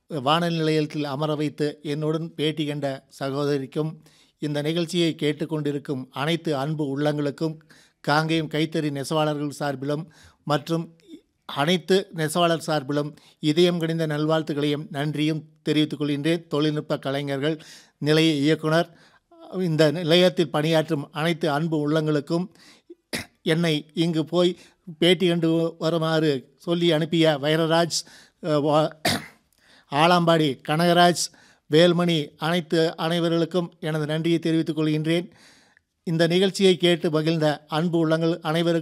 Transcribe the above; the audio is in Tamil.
வானொலி நிலையத்தில் அமர வைத்து என்னுடன் பேட்டி கண்ட சகோதரிக்கும் இந்த நிகழ்ச்சியை கேட்டுக்கொண்டிருக்கும் அனைத்து அன்பு உள்ளங்களுக்கும் காங்கேயம் கைத்தறி நெசவாளர்கள் சார்பிலும் மற்றும் அனைத்து நெசவாளர் சார்பிலும் இதயம் கனிந்த நல்வாழ்த்துக்களையும் நன்றியும் தெரிவித்துக் கொள்கின்றேன் தொழில்நுட்ப கலைஞர்கள் நிலைய இயக்குனர் இந்த நிலையத்தில் பணியாற்றும் அனைத்து அன்பு உள்ளங்களுக்கும் என்னை இங்கு போய் பேட்டி கண்டு வருமாறு சொல்லி அனுப்பிய வைரராஜ் அஹ், வா- ஆலாம்பாடி கனகராஜ் வேல்மணி அனைத்து அனைவர்களுக்கும் எனது நன்றியை தெரிவித்துக் கொள்கின்றேன் இந்த நிகழ்ச்சியை கேட்டு மகிழ்ந்த அன்பு உள்ளங்கள் அனைவருக்கும்